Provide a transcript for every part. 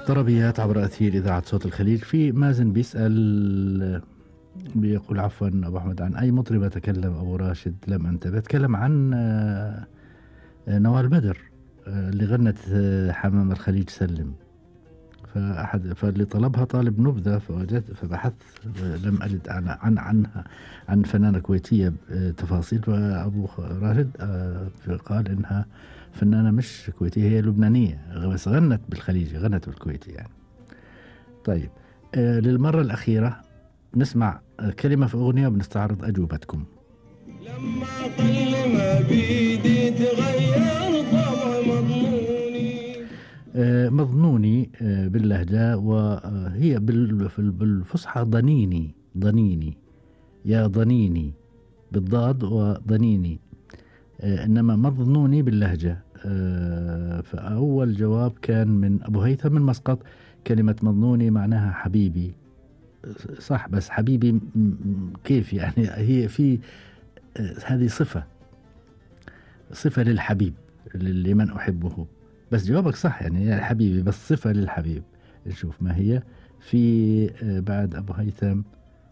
طربيات عبر أثير إذاعة صوت الخليج في مازن بيسأل بيقول عفوا أبو أحمد عن أي مطربة تكلم أبو راشد لم أنتبه تكلم عن آه، نوال بدر آه، اللي غنت آه، حمام الخليج سلم فأحد فاللي طلبها طالب نبذة فوجدت فبحثت لم أجد عن عن عنها عن فنانة كويتية تفاصيل فأبو راشد قال إنها فنانة مش كويتية هي لبنانية بس غنت بالخليجي غنت بالكويتي يعني طيب آه للمرة الأخيرة نسمع كلمة في أغنية وبنستعرض أجوبتكم لما طلما بيدي تغير طبع مضموني آه مضنوني آه باللهجة وهي بالفصحى ضنيني ضنيني يا ضنيني بالضاد وضنيني آه، إنما مظنوني باللهجة آه، فأول جواب كان من أبو هيثم من مسقط كلمة مظنوني معناها حبيبي صح بس حبيبي كيف يعني هي في آه، هذه صفة صفة للحبيب لمن أحبه بس جوابك صح يعني يا حبيبي بس صفة للحبيب نشوف ما هي في بعد أبو هيثم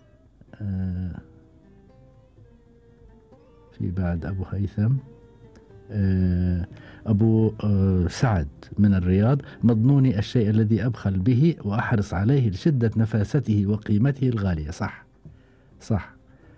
في بعد أبو هيثم آه، أبو آه، سعد من الرياض مضنوني الشيء الذي أبخل به وأحرص عليه لشدة نفاسته وقيمته الغالية صح صح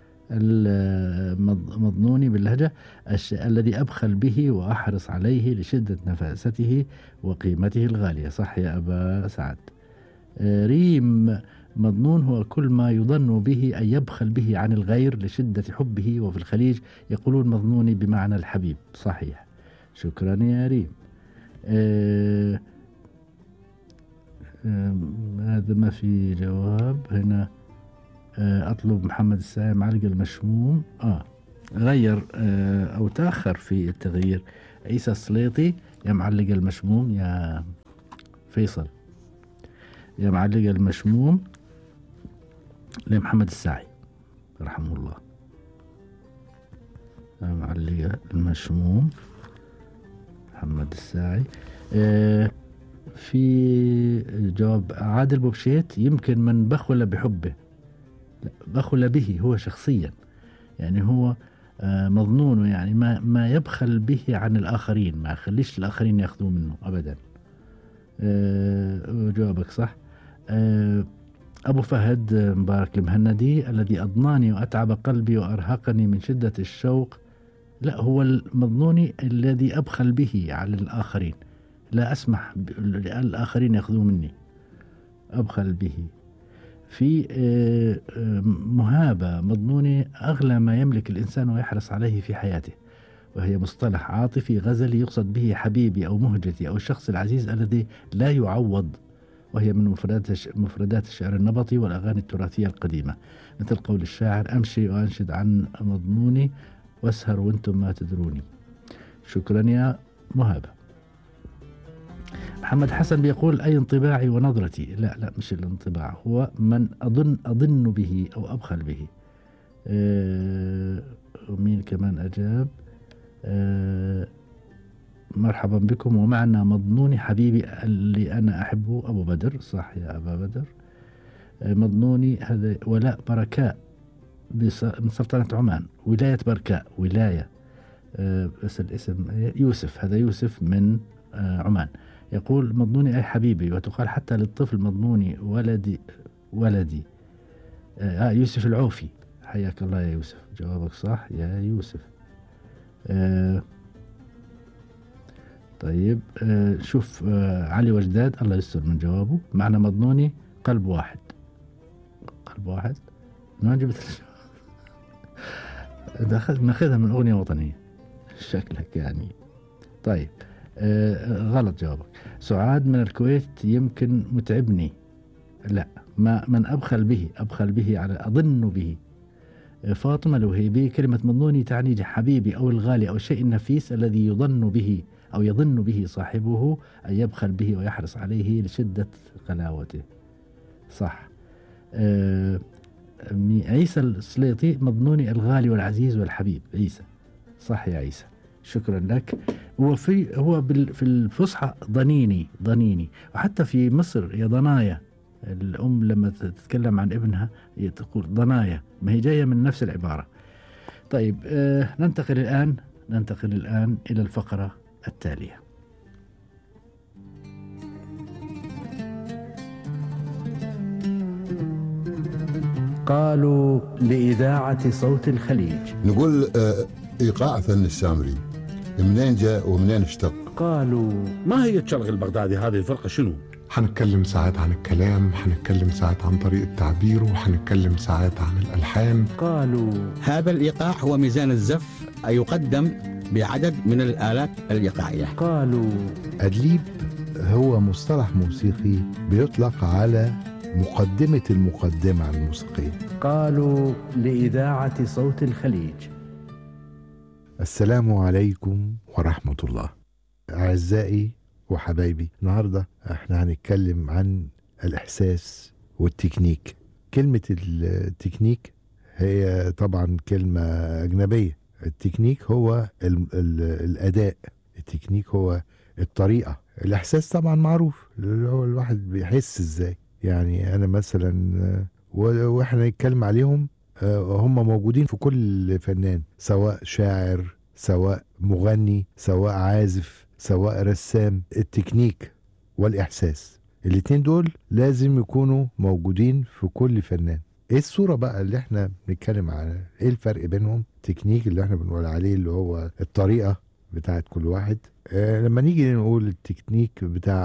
مضنوني باللهجة الشيء الذي أبخل به وأحرص عليه لشدة نفاسته وقيمته الغالية صح يا أبا سعد آه، ريم مظنون هو كل ما يظن به أن يبخل به عن الغير لشدة حبه وفي الخليج يقولون مظنوني بمعنى الحبيب صحيح شكرا يا ريم آه آه هذا ما في جواب هنا آه أطلب محمد الساعي معلق المشموم آه غير آه أو تأخر في التغيير عيسى السليطي يا معلق المشموم يا فيصل يا معلق المشموم لمحمد الساعي رحمه الله معلقة المشموم محمد الساعي آه في جواب عادل بوبشيت يمكن من بخل بحبه بخل به هو شخصيا يعني هو آه مظنون يعني ما ما يبخل به عن الآخرين ما يخليش الآخرين ياخذوه منه أبدا آه جوابك صح آه أبو فهد مبارك المهندي الذي أضناني وأتعب قلبي وأرهقني من شدة الشوق لا هو المظنوني الذي أبخل به على الآخرين لا أسمح للآخرين يأخذوا مني أبخل به في آه، آه، مهابة مظنوني أغلى ما يملك الإنسان ويحرص عليه في حياته وهي مصطلح عاطفي غزلي يقصد به حبيبي أو مهجتي أو الشخص العزيز الذي لا يعوض وهي من مفردات مفردات الشعر النبطي والأغاني التراثية القديمة مثل قول الشاعر أمشي وأنشد عن مضموني واسهر وانتم ما تدروني شكرا يا مهابة محمد حسن بيقول أي انطباعي ونظرتي لا لا مش الانطباع هو من أظن أظن به أو أبخل به أه مين كمان أجاب أه مرحبا بكم ومعنا مضنوني حبيبي اللي أنا أحبه أبو بدر صح يا أبا بدر آه، مضنوني هذا ولاء بركاء من سلطنة عمان ولاية بركاء ولاية آه، بس الاسم يوسف هذا يوسف من آه، عمان يقول مضنوني أي حبيبي وتقال حتى للطفل مضنوني ولدي ولدي آه يوسف العوفي حياك الله يا يوسف جوابك صح يا يوسف آه طيب آه شوف آه علي وجداد الله يستر من جوابه معنى مضنوني قلب واحد قلب واحد ما جبت ناخذها من أغنية وطنية شكلك يعني طيب آه غلط جوابك سعاد من الكويت يمكن متعبني لا ما من أبخل به أبخل به على أظن به آه، فاطمة الوهيبي كلمة مضنوني تعني حبيبي أو الغالي أو الشيء النفيس الذي يظن به أو يظن به صاحبه أن يبخل به ويحرص عليه لشدة غلاوته صح آه عيسى السليطي مضنوني الغالي والعزيز والحبيب عيسى صح يا عيسى شكرا لك هو في هو في الفصحى ضنيني ضنيني وحتى في مصر يا ضنايا الأم لما تتكلم عن ابنها تقول ضنايا ما هي جاية من نفس العبارة طيب آه ننتقل الآن ننتقل الآن إلى الفقرة التالية قالوا لإذاعة صوت الخليج نقول آه إيقاع فن السامري منين جاء ومنين اشتق قالوا ما هي الشرق البغدادي هذه الفرقة شنو؟ حنتكلم ساعات عن الكلام حنتكلم ساعات عن طريقة تعبيره وحنتكلم ساعات عن الألحان قالوا هذا الإيقاع هو ميزان الزف يقدم بعدد من الآلات الإيقاعية قالوا أدليب هو مصطلح موسيقي بيطلق على مقدمة المقدمة الموسيقية قالوا لإذاعة صوت الخليج السلام عليكم ورحمة الله أعزائي وحبايبي النهاردة احنا هنتكلم عن الإحساس والتكنيك كلمة التكنيك هي طبعا كلمة أجنبية التكنيك هو ال ال الأداء التكنيك هو الطريقة الإحساس طبعا معروف اللي هو الواحد بيحس إزاي يعني أنا مثلا واحنا نتكلم عليهم هم موجودين في كل فنان سواء شاعر سواء مغني سواء عازف سواء رسام التكنيك والإحساس الاتنين دول لازم يكونوا موجودين في كل فنان ايه الصورة بقى اللي احنا بنتكلم على ايه الفرق بينهم التكنيك اللي احنا بنقول عليه اللي هو الطريقة بتاعت كل واحد اه لما نيجي نقول التكنيك بتاع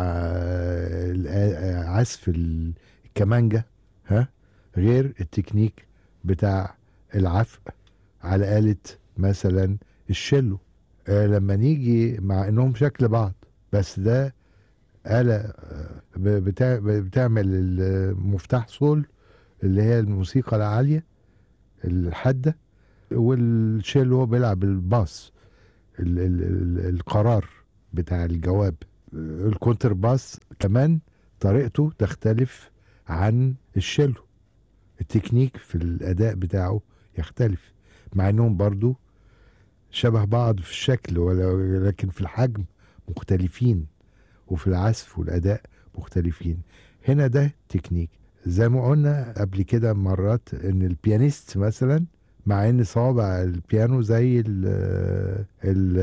اه عزف الكمانجة ها غير التكنيك بتاع العفق على آلة مثلا الشلو آه لما نيجي مع انهم شكل بعض بس ده آلة بتاع بتعمل المفتاح صول اللي هي الموسيقى العالية الحادة والشيلو هو بيلعب الباص ال ال ال القرار بتاع الجواب الكونتر باس كمان طريقته تختلف عن الشيلو التكنيك في الأداء بتاعه يختلف مع انهم برضو شبه بعض في الشكل ولكن في الحجم مختلفين وفي العزف والأداء مختلفين هنا ده تكنيك زي ما قلنا قبل كده مرات ان البيانيست مثلا مع ان صوابع البيانو زي ال ال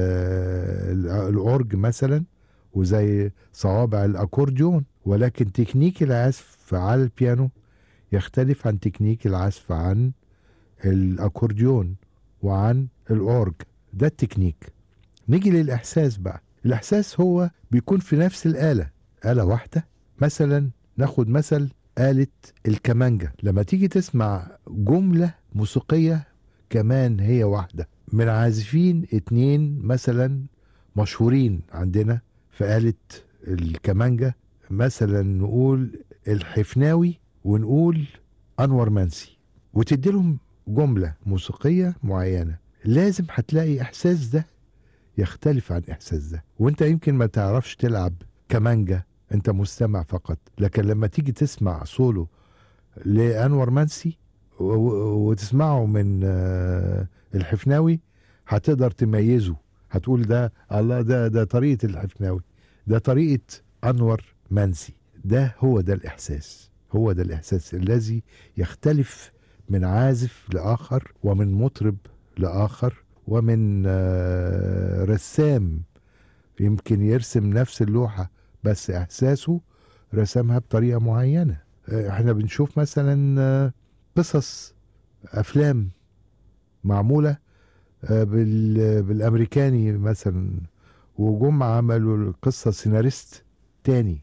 الاورج مثلا وزي صوابع الاكورديون ولكن تكنيك العزف على البيانو يختلف عن تكنيك العزف عن الاكورديون وعن الاورج ده التكنيك نيجي للاحساس بقى الاحساس هو بيكون في نفس الاله اله واحده مثلا ناخد مثل آلة الكمانجة لما تيجي تسمع جملة موسيقية كمان هي واحدة من عازفين اتنين مثلا مشهورين عندنا في آلة الكمانجة مثلا نقول الحفناوي ونقول أنور منسي وتديلهم جملة موسيقية معينة لازم هتلاقي إحساس ده يختلف عن إحساس ده وانت يمكن ما تعرفش تلعب كمانجة انت مستمع فقط لكن لما تيجي تسمع سولو لانور منسي وتسمعه من الحفناوي هتقدر تميزه هتقول ده الله ده ده طريقه الحفناوي ده طريقه انور منسي ده هو ده الاحساس هو ده الاحساس الذي يختلف من عازف لاخر ومن مطرب لاخر ومن رسام يمكن يرسم نفس اللوحه بس احساسه رسمها بطريقه معينه احنا بنشوف مثلا قصص افلام معموله بالامريكاني مثلا وجم عملوا القصه سيناريست تاني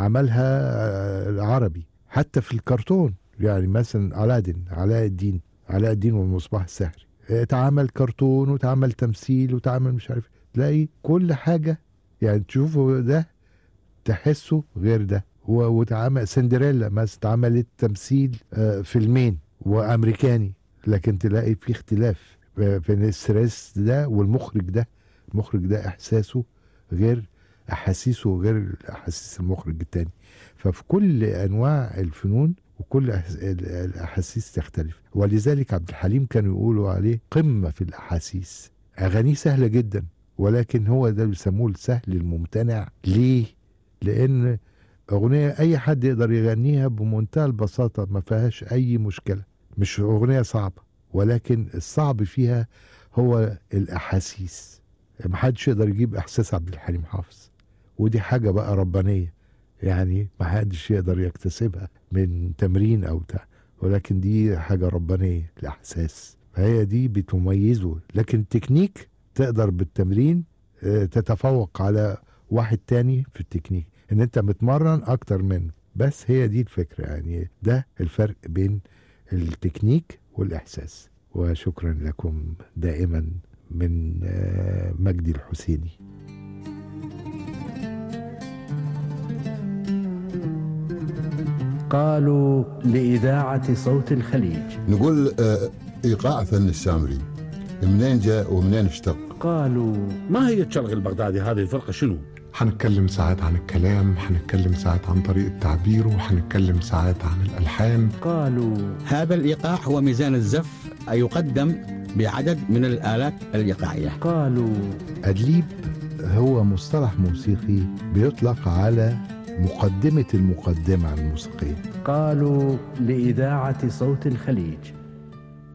عملها عربي حتى في الكرتون يعني مثلا علادين علاء الدين علاء الدين والمصباح السحري اتعمل كرتون واتعمل تمثيل واتعمل مش عارف تلاقي كل حاجه يعني تشوفوا ده تحسه غير ده واتعمل سندريلا مثلا اتعملت تمثيل فيلمين وامريكاني لكن تلاقي في اختلاف بين الستريس ده والمخرج ده المخرج ده احساسه غير احاسيسه غير احاسيس المخرج التاني ففي كل انواع الفنون وكل الاحاسيس تختلف ولذلك عبد الحليم كانوا يقولوا عليه قمه في الاحاسيس اغانيه سهله جدا ولكن هو ده بيسموه السهل الممتنع ليه؟ لأن أغنية أي حد يقدر يغنيها بمنتهى البساطة ما فيهاش أي مشكلة مش أغنية صعبة ولكن الصعب فيها هو الأحاسيس محدش يقدر يجيب إحساس عبد الحليم حافظ ودي حاجة بقى ربانية يعني محدش يقدر يكتسبها من تمرين أو بتاع ولكن دي حاجة ربانية الإحساس فهي دي بتميزه لكن التكنيك تقدر بالتمرين آه، تتفوق على واحد تاني في التكنيك ان انت متمرن اكتر منه بس هي دي الفكرة يعني ده الفرق بين التكنيك والاحساس وشكرا لكم دائما من آه، مجدي الحسيني قالوا لإذاعة صوت الخليج نقول آه، ايقاع فن السامري منين جاء ومنين اشتق قالوا ما هي الشرق البغدادي هذه الفرقة شنو؟ هنتكلم ساعات عن الكلام هنتكلم ساعات عن طريقة تعبيره وهنتكلم ساعات عن الألحان قالوا هذا الإيقاع هو ميزان الزف يقدم بعدد من الآلات الإيقاعية قالوا أدليب هو مصطلح موسيقي بيطلق على مقدمة المقدمة الموسيقية قالوا لإذاعة صوت الخليج